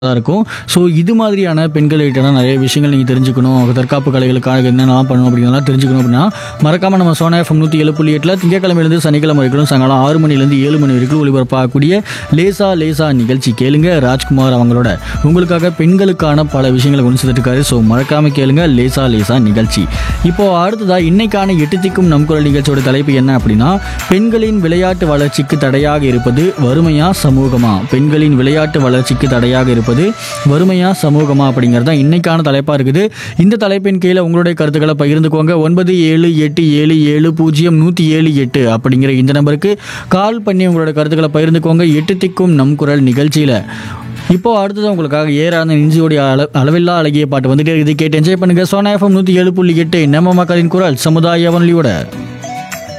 தான் இருக்கும் ஸோ இது மாதிரியான பெண்கள்கிட்ட நிறைய விஷயங்கள் நீங்கள் தெரிஞ்சுக்கணும் தற்காப்பு கலைகளுக்காக என்னென்னலாம் பண்ணணும் அப்படிங்கிறதெல்லாம் தெரிஞ்சுக்கணும் அப்படின்னா மறக்காம நம்ம சோனா எஃப்எம் நூற்றி ஏழு புள்ளி எட்டில் திங்கக்கிழமையிலேருந்து சனிக்கிழமை வரைக்கும் சாயங்காலம் ஆறு மணிலேருந்து ஏழு மணி வரைக்கும் ஒளிபரப்பாகக்கூடிய லேசா லேசா நிகழ்ச்சி கேளுங்க ராஜ்குமார் அவங்களோட உங்களுக்காக பெண்களுக்கான பல விஷயங்களை கொண்டு சேர்த்துருக்காரு ஸோ மறக்காம கேளுங்க லேசா லேசா நிகழ்ச்சி இப்போ அடுத்ததா இன்னைக்கான எட்டு திக்கும் நம் குரல் நிகழ்ச்சியோட தலைப்பு என்ன அப்படின்னா பெண்களின் விளையாட்டு வளர்ச்சிக்கு தடையாக இருப்பது வறுமையா சமூகமா பெண்களின் விளையாட்டு வளர்ச்சிக்கு தடையாக இருப்பது வறுமையா சமூகமா அப்படிங்கிறது தான் இன்னைக்கான தலைப்பா இருக்குது இந்த தலைப்பின் கீழே உங்களுடைய கருத்துக்களை பகிர்ந்துக்கோங்க ஒன்பது ஏழு எட்டு ஏழு ஏழு பூஜ்ஜியம் நூற்றி ஏழு எட்டு அப்படிங்கிற இந்த நம்பருக்கு கால் பண்ணி உங்களோட கருத்துக்களை பகிர்ந்துக்கோங்க எட்டு திக்கும் நம் குரல் நிகழ்ச்சியில் இப்போ அடுத்தது உங்களுக்காக ஏறான நெஞ்சியோடைய அள அளவில்லா அழகிய பாட்டு வந்துட்டே இருக்குது கேட்டு என்ஜாய் பண்ணுங்க சோனா எஃப்எம் நூற்றி ஏழு புள்ளி எட்டு நம்ம மக்களின் குரல் சமுதாய வன்லியோட